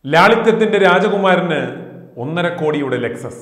ലാളിത്യത്തിന്റെ രാജകുമാരന് ഒന്നര കോടിയുടെ ലെക്സസ്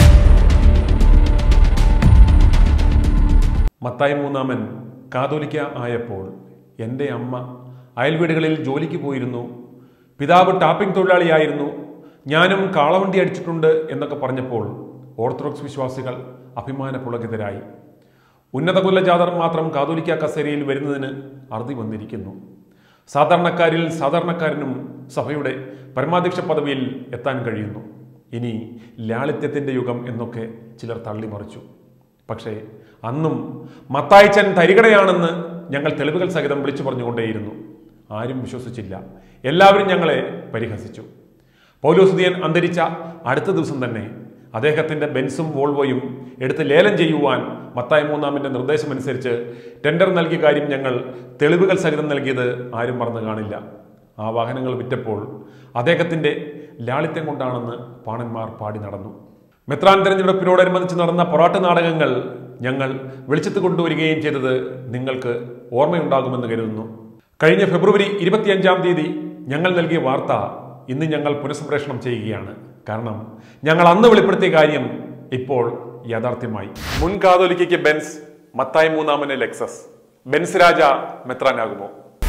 മത്തായി മൂന്നാമൻ കാതോലിക്ക ആയപ്പോൾ എൻ്റെ അമ്മ അയൽവീടുകളിൽ ജോലിക്ക് പോയിരുന്നു പിതാവ് ടാപ്പിംഗ് തൊഴിലാളിയായിരുന്നു ഞാനും കാളവണ്ടി അടിച്ചിട്ടുണ്ട് എന്നൊക്കെ പറഞ്ഞപ്പോൾ ഓർത്തഡോക്സ് വിശ്വാസികൾ അഭിമാന പുളകിതരായി ഉന്നത കുലജാതർ മാത്രം കാതോലിക്ക കസേരയിൽ വരുന്നതിന് അറുതി വന്നിരിക്കുന്നു സാധാരണക്കാരിൽ സാധാരണക്കാരനും സഭയുടെ പരമാധ്യക്ഷ പദവിയിൽ എത്താൻ കഴിയുന്നു ഇനി ലാളിത്യത്തിൻ്റെ യുഗം എന്നൊക്കെ ചിലർ തള്ളിമറിച്ചു പക്ഷേ അന്നും മത്തായിച്ചൻ തരികടയാണെന്ന് ഞങ്ങൾ തെളിവുകൾ സഹിതം വിളിച്ചു പറഞ്ഞുകൊണ്ടേയിരുന്നു ആരും വിശ്വസിച്ചില്ല എല്ലാവരും ഞങ്ങളെ പരിഹസിച്ചു പൗലോസുദിയൻ അന്തരിച്ച അടുത്ത ദിവസം തന്നെ അദ്ദേഹത്തിന്റെ ബെൻസും വോൾവോയും എടുത്ത് ലേലം ചെയ്യുവാൻ മത്തായി മൂന്നാമിന്റെ നിർദ്ദേശമനുസരിച്ച് ടെൻഡർ നൽകിയ കാര്യം ഞങ്ങൾ തെളിവുകൾ സഹിതം നൽകിയത് ആരും മറന്നു കാണില്ല ആ വാഹനങ്ങൾ വിറ്റപ്പോൾ അദ്ദേഹത്തിന്റെ ലാളിത്യം കൊണ്ടാണെന്ന് പാണന്മാർ പാടി നടന്നു മെത്രാൻ തെരഞ്ഞെടുപ്പിനോടനുബന്ധിച്ച് നടന്ന പൊറാട്ട് നാടകങ്ങൾ ഞങ്ങൾ വെളിച്ചത്ത് കൊണ്ടുവരികയും ചെയ്തത് നിങ്ങൾക്ക് ഓർമ്മയുണ്ടാകുമെന്ന് കരുതുന്നു കഴിഞ്ഞ ഫെബ്രുവരി ഇരുപത്തിയഞ്ചാം തീയതി ഞങ്ങൾ നൽകിയ വാർത്ത ഇന്ന് ഞങ്ങൾ പുനഃസംപ്രേഷണം ചെയ്യുകയാണ് കാരണം ഞങ്ങൾ അന്ന് വെളിപ്പെടുത്തിയ കാര്യം ഇപ്പോൾ യാഥാർത്ഥ്യമായി മുൻ കാതോലിക്കയ്ക്ക് ബെൻസ് മത്തായി മൂന്നാമന് ലെക്സസ് ബെൻസ് രാജ മെത്രാനാകുമോ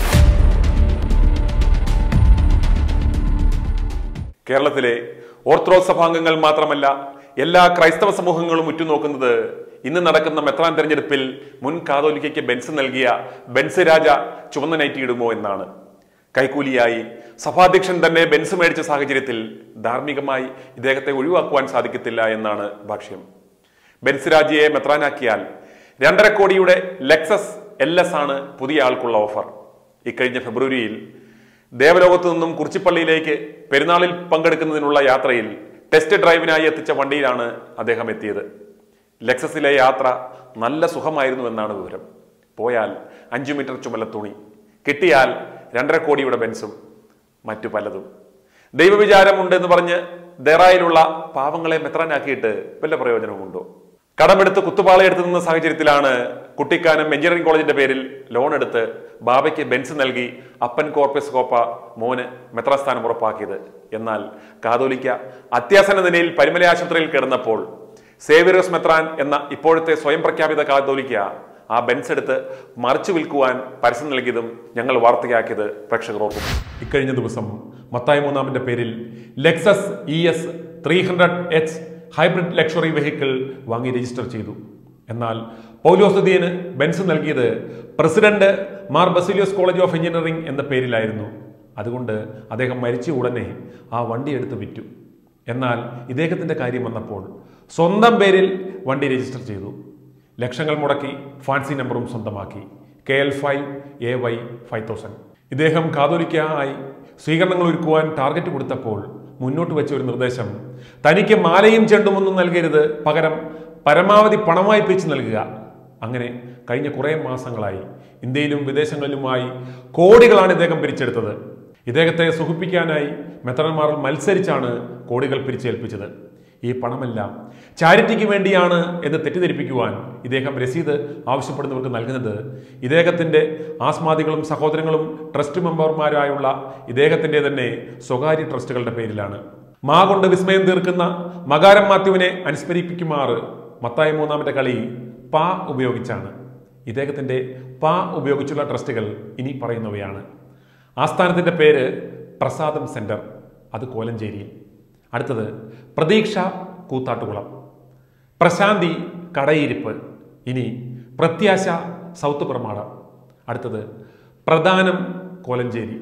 കേരളത്തിലെ ഓർത്തഡോക്സ് സഭാംഗങ്ങൾ മാത്രമല്ല എല്ലാ ക്രൈസ്തവ സമൂഹങ്ങളും ഉറ്റുനോക്കുന്നത് ഇന്ന് നടക്കുന്ന മെത്രാൻ തെരഞ്ഞെടുപ്പിൽ മുൻ കാതോലിക്കയ്ക്ക് ബെൻസ് നൽകിയ ബെൻസ് രാജ ചുവന്ന നൈറ്റി ഇടുമോ എന്നാണ് കൈക്കൂലിയായി സഭാധ്യക്ഷൻ തന്നെ ബെൻസ് മേടിച്ച സാഹചര്യത്തിൽ ധാർമ്മികമായി ഇദ്ദേഹത്തെ ഒഴിവാക്കുവാൻ സാധിക്കത്തില്ല എന്നാണ് ഭാഷ്യം ബെൻസ് രാജയെ മെത്രാനാക്കിയാൽ രണ്ടര കോടിയുടെ ലെക്സസ് എൽ എസ് ആണ് പുതിയ ആൾക്കുള്ള ഓഫർ ഇക്കഴിഞ്ഞ ഫെബ്രുവരിയിൽ ദേവലോകത്തു നിന്നും കുറിച്ചിപ്പള്ളിയിലേക്ക് പെരുന്നാളിൽ പങ്കെടുക്കുന്നതിനുള്ള യാത്രയിൽ ടെസ്റ്റ് ഡ്രൈവിനായി എത്തിച്ച വണ്ടിയിലാണ് അദ്ദേഹം എത്തിയത് ലെക്സസിലെ യാത്ര നല്ല സുഖമായിരുന്നു എന്നാണ് വിവരം പോയാൽ അഞ്ചു മീറ്റർ ചുമല തുണി കിട്ടിയാൽ രണ്ടര കോടിയുടെ ബെൻസും മറ്റു പലതും ദൈവവിചാരമുണ്ട് എന്ന് പറഞ്ഞ് ദറായിലുള്ള പാവങ്ങളെ മെത്രാനാക്കിയിട്ട് വല്ല പ്രയോജനവുമുണ്ടോ കടമെടുത്ത് കുത്തുപാളയെടുത്ത് നിന്ന സാഹചര്യത്തിലാണ് കുട്ടിക്കാനം എഞ്ചിനീയറിംഗ് കോളേജിന്റെ പേരിൽ ലോൺ എടുത്ത് ബാബയ്ക്ക് ബെൻസ് നൽകി അപ്പൻ കോർപ്പസ് കോപ്പ മോന് മെത്രാസ്ഥാനം ഉറപ്പാക്കിയത് എന്നാൽ കാതോലിക്ക അത്യാസന നിലയിൽ പരിമല ആശുപത്രിയിൽ കിടന്നപ്പോൾ സേവിയറസ് മെത്രാൻ എന്ന ഇപ്പോഴത്തെ സ്വയം പ്രഖ്യാപിത കാതോലിക്ക ആ ബെൻസ് എടുത്ത് മറിച്ചു വിൽക്കുവാൻ പരസ്യം നൽകിയതും ഞങ്ങൾ വാർത്തയാക്കിയത് പ്രേക്ഷകർ ഓർക്കും ഇക്കഴിഞ്ഞ ദിവസം മത്തായി മൂന്നാമിന്റെ പേരിൽ Lexus E S three hundred H hybrid luxury vehicle വാങ്ങി രജിസ്റ്റർ ചെയ്തു എന്നാൽ പൗലോസ്തീയന് ബെൻസ് നൽകിയത് president Mar Baselios college of engineering എന്ന പേരിലായിരുന്നു അതുകൊണ്ട് അദ്ദേഹം മരിച്ച ഉടനെ ആ വണ്ടി എടുത്ത് വിറ്റു എന്നാൽ ഇദ്ദേഹത്തിന്റെ കാര്യം വന്നപ്പോൾ സ്വന്തം പേരിൽ വണ്ടി രജിസ്റ്റർ ചെയ്തു ലക്ഷങ്ങൾ മുടക്കി ഫാൻസി നമ്പറും സ്വന്തമാക്കി K L five A Y five thousand ഇദ്ദേഹം കാതോലിക്കായി സ്വീകരണങ്ങൾ ഒരുക്കുവാൻ ടാർഗറ്റ് കൊടുത്തപ്പോൾ മുന്നോട്ട് വെച്ച ഒരു നിർദ്ദേശം തനിക്ക് മാലയും ചെണ്ടുമൊന്നും നൽകരുത് പകരം പരമാവധി പണമായി പിരിച്ചു നൽകുക അങ്ങനെ കഴിഞ്ഞ കുറേ മാസങ്ങളായി ഇന്ത്യയിലും വിദേശങ്ങളിലുമായി കോടികളാണ് ഇദ്ദേഹം പിരിച്ചെടുത്തത് ഇദ്ദേഹത്തെ സുഖിപ്പിക്കാനായി മെത്രന്മാർ മത്സരിച്ചാണ് കോടികൾ പിരിച്ചേൽപ്പിച്ചത് ഈ പണമെല്ലാം ചാരിറ്റിക്ക് വേണ്ടിയാണ് എന്ന് തെറ്റിദ്ധരിപ്പിക്കുവാൻ ഇദ്ദേഹം രസീത് ആവശ്യപ്പെടുന്നവർക്ക് നൽകുന്നത് ഇദ്ദേഹത്തിന്റെ ആസ്മാദികളും സഹോദരങ്ങളും ട്രസ്റ്റ് മെമ്പർമാരായുള്ള ഇദ്ദേഹത്തിന്റെ തന്നെ സ്വകാര്യ ട്രസ്റ്റുകളുടെ പേരിലാണ് മാ കൊണ്ട് വിസ്മയം തീർക്കുന്ന മകാരം മാത്യുവിനെ അനുസ്മരിപ്പിക്കുമാറ് മത്തായ മൂന്നാമത്തെ കളി പാ ഉപയോഗിച്ചാണ് ഇദ്ദേഹത്തിന്റെ പാ ഉപയോഗിച്ചുള്ള ട്രസ്റ്റുകൾ ഇനി പറയുന്നവയാണ് ആസ്ഥാനത്തിന്റെ പേര് പ്രസാദം സെന്റർ അത് കോലഞ്ചേരിയിൽ അടുത്തത് പ്രതീക്ഷ കൂത്താട്ടുകുളം പ്രശാന്തി കടയിരിപ്പ് ഇനി പ്രത്യാശ സൗത്ത് പ്രമാടം അടുത്തത് പ്രധാനം കോലഞ്ചേരി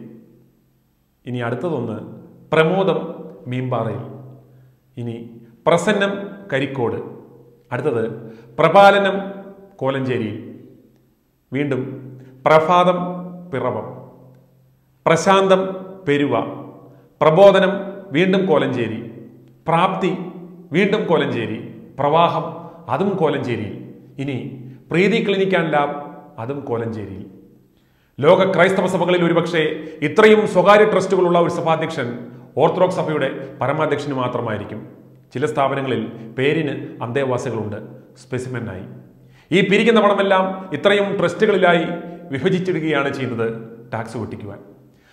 ഇനി അടുത്തതൊന്ന് പ്രമോദം മീമ്പാറയിൽ ഇനി പ്രസന്നം കരിക്കോട് അടുത്തത് പ്രപാലനം കോലഞ്ചേരിയിൽ വീണ്ടും പ്രഭാതം പിറവം പ്രശാന്തം പെരുവ പ്രബോധനം വീണ്ടും കോലഞ്ചേരി പ്രാപ്തി വീണ്ടും കോലഞ്ചേരി പ്രവാഹം അതും കോലഞ്ചേരിയിൽ ഇനി പ്രീതി ക്ലിനിക് ആൻഡ് ലാബ് അതും കോലഞ്ചേരിയിൽ ലോക ക്രൈസ്തവ സഭകളിൽ ഒരുപക്ഷെ ഇത്രയും സ്വകാര്യ ട്രസ്റ്റുകളുള്ള ഒരു സഭാധ്യക്ഷൻ ഓർത്തഡോക്സ് സഭയുടെ പരമാധ്യക്ഷന് മാത്രമായിരിക്കും ചില സ്ഥാപനങ്ങളിൽ പേരിന് അന്തേവാസികളുണ്ട് സ്പെസിമെനായി ഈ പിരിക്കുന്ന പണമെല്ലാം ഇത്രയും ട്രസ്റ്റുകളിലായി വിഭജിച്ചിടുകയാണ് ചെയ്യുന്നത് ടാക്സ് വെട്ടിക്കുവാൻ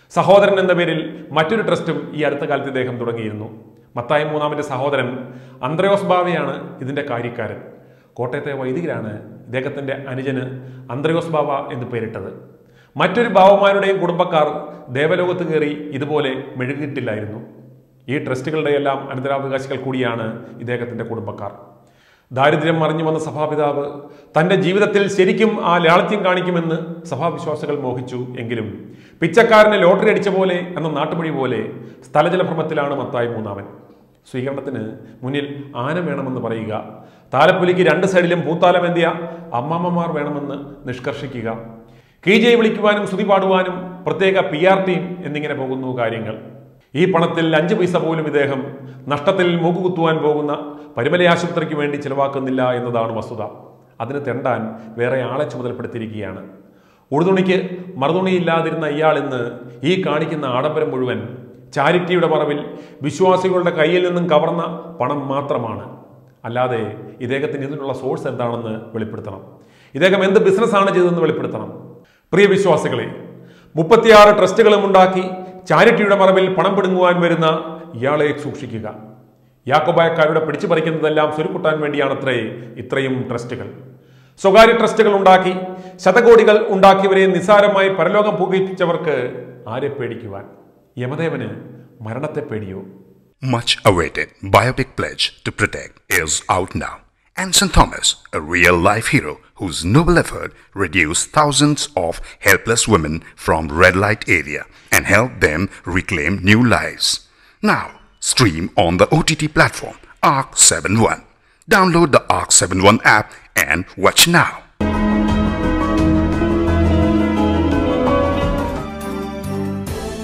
സഹോദരൻ എന്ന പേരിൽ മറ്റൊരു ട്രസ്റ്റും ഈ അടുത്ത കാലത്ത് ഇദ്ദേഹം തുടങ്ങിയിരുന്നു മത്തായി മൂന്നാമന്റെ സഹോദരൻ അന്ത്രയോസ് ബാവയാണ് ഇതിന്റെ കാര്യക്കാരൻ കോട്ടയത്തെ വൈദികരാണ് ഇദ്ദേഹത്തിന്റെ അനുജന് അന്ത്രയോസ് ബാവ എന്ന് പേരിട്ടത് മറ്റൊരു ബാവമാരുടെയും കുടുംബക്കാർ ദേവലോകത്ത് കയറി ഇതുപോലെ മെഴുകിയിട്ടില്ലായിരുന്നു ഈ ട്രസ്റ്റുകളുടെ എല്ലാം അനന്തരാവകാശികൾ കൂടിയാണ് ഇദ്ദേഹത്തിന്റെ കുടുംബക്കാർ ദാരിദ്ര്യം മറിഞ്ഞു വന്ന സഭാപിതാവ് തന്റെ ജീവിതത്തിൽ ശരിക്കും ആ ലാളിത്യം കാണിക്കുമെന്ന് സഭാവിശ്വാസികൾ മോഹിച്ചു എങ്കിലും പിച്ചക്കാരന് ലോട്ടറി അടിച്ച പോലെ എന്ന നാട്ടുമൊഴി പോലെ സ്ഥലജലഭ്രമത്തിലാണ് മത്തായി മൂന്നാമൻ സ്വീകരണത്തിന് മുന്നിൽ ആന വേണമെന്ന് പറയുക താലപ്പൊലിക്ക് രണ്ട് സൈഡിലും പൂത്താലമെന്തിയ അമ്മാമ്മമാർ വേണമെന്ന് നിഷ്കർഷിക്കുക കീജയെ വിളിക്കുവാനും സ്തുതി പാടുവാനും പ്രത്യേക പി ആർ ടീം എന്നിങ്ങനെ പോകുന്നു കാര്യങ്ങൾ ഈ പണത്തിൽ അഞ്ച് പൈസ പോലും ഇദ്ദേഹം നഷ്ടത്തിൽ മൂക്കുകുത്തുവാൻ പോകുന്ന പരിമല ആശുപത്രിക്ക് വേണ്ടി ചിലവാക്കുന്നില്ല എന്നതാണ് വസ്തുത അതിന് തെണ്ടാൻ വേറെ ആളെ ചുമതലപ്പെടുത്തിയിരിക്കുകയാണ് ഉടുതുണിക്ക് മറുതുണിയില്ലാതിരുന്ന ഇയാൾ ഇന്ന് ഈ കാണിക്കുന്ന ആഡംബരം മുഴുവൻ ചാരിറ്റിയുടെ മറവിൽ വിശ്വാസികളുടെ കയ്യിൽ നിന്നും കവർന്ന പണം മാത്രമാണ് അല്ലാതെ ഇദ്ദേഹത്തിന് ഇതിനുള്ള സോഴ്സ് എന്താണെന്ന് വെളിപ്പെടുത്തണം ഇദ്ദേഹം എന്ത് ബിസിനസ്സാണ് ചെയ്തതെന്ന് വെളിപ്പെടുത്തണം പ്രിയ വിശ്വാസികളെ മുപ്പത്തിയാറ് ട്രസ്റ്റുകളും ഉണ്ടാക്കി ചാരിറ്റിയുടെ മറവിൽ പണം പിടുങ്ങുവാൻ വരുന്ന ഇയാളെ സൂക്ഷിക്കുക യാക്കോബായക്കാരുടെ പിടിച്ചു പറിക്കുന്നതെല്ലാം സ്വരുക്കുട്ടാൻ വേണ്ടിയാണത്രേ ഇത്രയും ട്രസ്റ്റുകൾ സ്വകാര്യ ട്രസ്റ്റുകൾ ഉണ്ടാക്കി ശതകോടികൾ ഉണ്ടാക്കിയവരെ നിസ്സാരമായി പരലോകം പുകയിപ്പിച്ചവർക്ക് ആരെ പേടിക്കുവാൻ യമദേവന് മരണത്തെ പേടിയോ Much awaited biopic pledge to protect is out now. Anson Thomas, a real life hero whose noble effort reduced thousands of helpless women from red light area and helped them reclaim new lives. Now, stream on the OTT platform ARC 71. Download the ARC 71 app and watch now.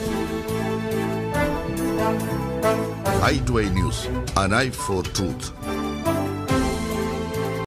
i2i News, an eye for truth.